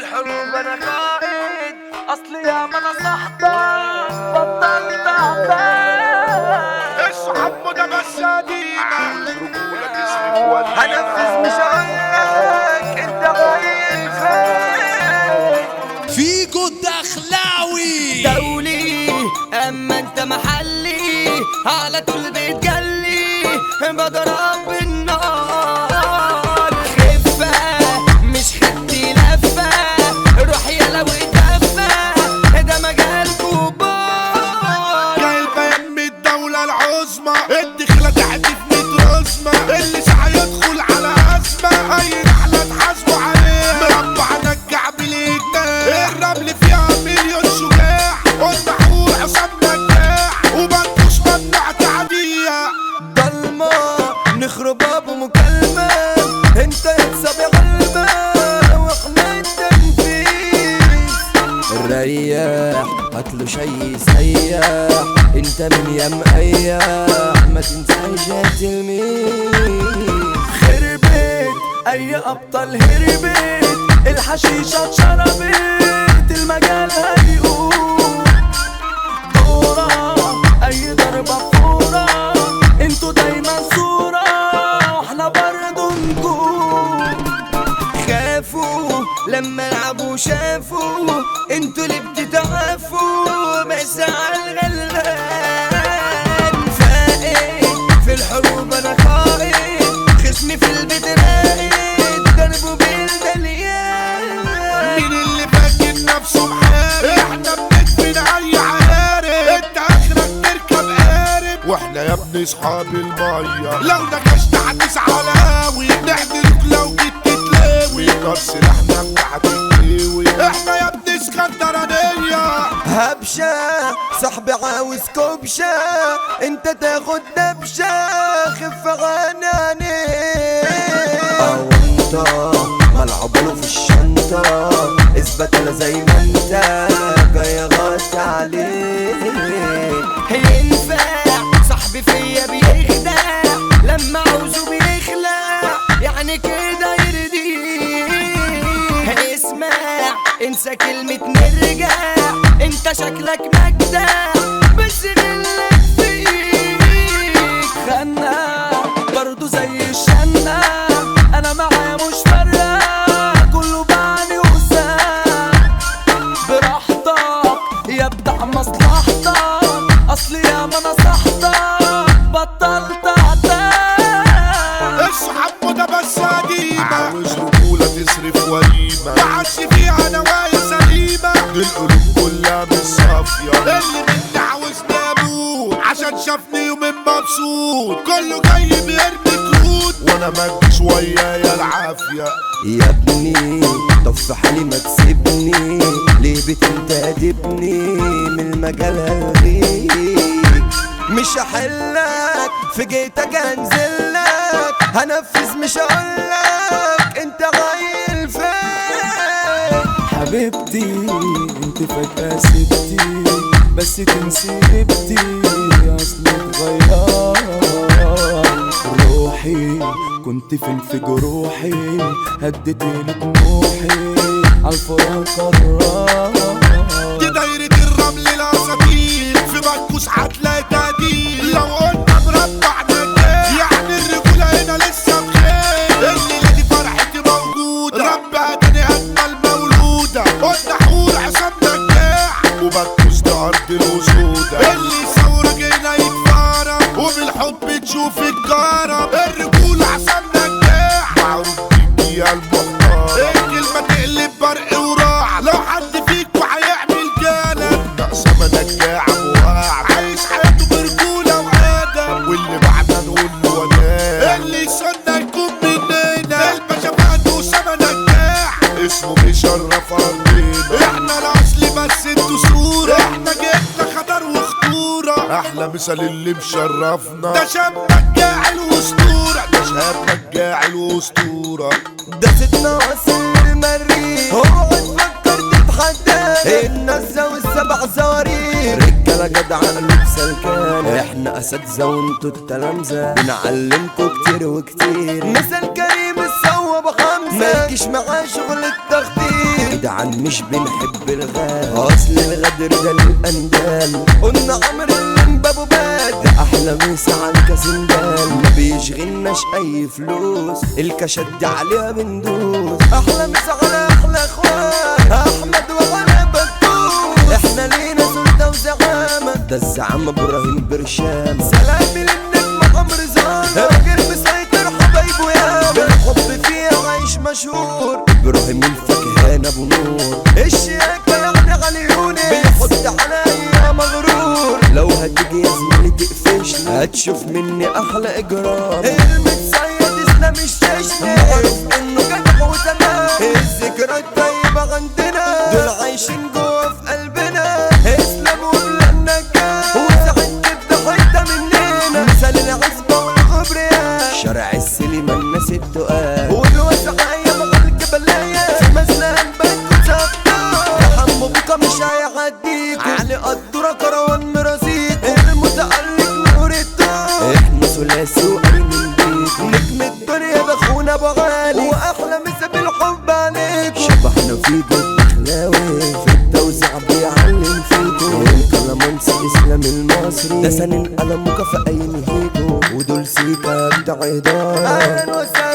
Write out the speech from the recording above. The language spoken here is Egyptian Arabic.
الحروب انا قائد اصلي يا ما انا صحبك بطلت اعبان اصحى مدى مسادينا رجولة تصرف ولا هنفذ مش هقولك انت غايب فين فيجو الدخلاوي دولي اما انت محلي على طول بتجلي بضرب بالنار خفة مش خدتي لفة روح يلا وتفة ده مجال كبار جايبة يم الدولة العظمى الدخلة تحدي في ميت رسمة اللي سعى يدخل على أزمة أي رحلة تحاسبوا عليها مربع نجع بالإجناح الرمل فيها مليون شجاع والنحور حسام نجاح وبنكش ممنوع تعديها ضلمة نخرب ابو مكالمة انت يكسب يا غلبة واحنا التنفيذ ريح هاتله شي سيح انت من يا مقيح ما تنساش يا تلميذ خربت اي ابطال هربت الحشيشة اتشربت المجال هيقوم دورة اي ضربة فورة انتوا دايما صورة واحنا برضو نجوم خافوا لما لعبوا شافوا انتوا اللي بتتعافوا بس على الغلبان فائد في الحروب انا قائد خصمي في البيت راقد ضربه بالدليان مين اللي فاكر نفسه محارب احنا بندفن اي عقارب انت اخرك تركب قارب واحنا يا ابني اصحاب المية لو نكشت هتسعى على هاوي نحضرك لو جيت تتلاوي نار سلاحنا بتاعت الكيوي احنا يا ابني اسكندرانية هبشة صاحبي عاوز كبشة انت تاخد دبشة خف غناني او انت ملعب له في الشنطة اثبت انا زي ما انت جاي اغطي عليك ينفع صاحبي فيا بيخدع لما عاوزه بيخلع يعني كده يرضيه اسمع انسى كلمة نرجع انت شكلك مجدع بس غلك فيك خنا برضو زي الشنا انا معايا مش فارقة كله بعني وسام براحتك يا بتاع مصلحتك اصلي يا ما نصحتك بطلت اعتاب اصحاب مدى بس قديمة عاوز رجولة تصرف وليمة ما عادش فيها نوايا سليمة دي القلوب كلها مش صافية اللي مني عاوز ناموت عشان شافني يومين مبسوط كله جاي بيرمي كروت وانا مدي شوية يا العافية يا ابني طب في حالي ما تسيبني ليه بتنتدبني من المجال هلغيك مش هحلك في جيتك هنزلك هنفذ مش هقولك انت غايل فين حبيبتي انت فجأة سبتي بس تنسي هبتي اصل اتغير روحي كنت فين في جروحي هديتي لي طموحي عالفراق قرار دي دايرة الرمل الاساطير في مكوس هتلاقي تقدير لو قلنا مربع نجاح يعني الرجولة هنا لسه بخير الليلة دي فرحتي موجودة ربها تاني اجمل مولودة قلنا حور عصام نجاح ومكوس ده ارض الوسودة اللي يصورك هنا يتفارق وبالحب تشوف الجارة الرجولة عصام نجاح معروف بيكي يا المحترم الكلمة تقلب برق وراع لو حد فيكوا هيعمل جالك ناقصة ما نجاع وقاع عايش حياته برجولة وآدم واللي بعدها نقول له ونام اللي يصنع يكون مننا الباشا فهد وسما نجاح اسمه بيشرف ارضنا احنا الاصل بس انتوا صورة احنا جبنا خطر وخطورة احلى مثال اللي مشرفنا ده شاب نجاع الاسطورة ده شاب نجاع الاسطورة ده ستنا وصل المريخ اوعى تفكر تتحدى الناس والسبع زوارير رجاله جدعة قلوب سلكان احنا اساتذة وانتوا التلامذة بنعلمكوا كتير وكتير مثل كريم السوا بخمسة ما يجيش معاه شغل التخطيط جدعان مش بنحب الغال اصل الغدر ده للاندال قلنا عمر اللي بابه باد احلى مسا عن كاسندال ما بيشغلناش اي فلوس الكاشات دي عليها بندوس احلى مسا على احلى اخوان احمد وعلى بكوس احنا لينا سلطه وزعامه ده الزعامه ابراهيم برشام سلامي للنجم عمرو زان راجل مسيطر حبايبه ياما بالحب فيها عايش مشهور ابراهيم الفكهان ابو نور الشياكه يعني غليوني بيحط عليا مغرور لو هتيجي يا زميلي تقفشني هتشوف مني احلى اجرام المتصيد اسلام الشاشني معروف انه جدع وتمام الذكرى الطيبه عندنا دول عايشين جوا في قلبنا اسلام وبلادنا كان وسعد تبدا حته مننا مثال العزبه والغبرياء شارع السليمان ناس التقال والوسعية مع الجبلية في مزلان بنت سبتان حمو بكا مش هيعديك علي قدورة كروان مرازيك المتألق نور الدار احنا ثلاثي وقايمين بيك نجم الدنيا ده اخونا ابو غالي واحلى مسا بالحب عليك شبحنا فيكو خلاوي في التوزيع بيعلم فيكو الكلامانسي اسلام المصري ده سنين قلم مكافأة ينهيكو ودول سيكا بتاع هدار اهلا وسهلا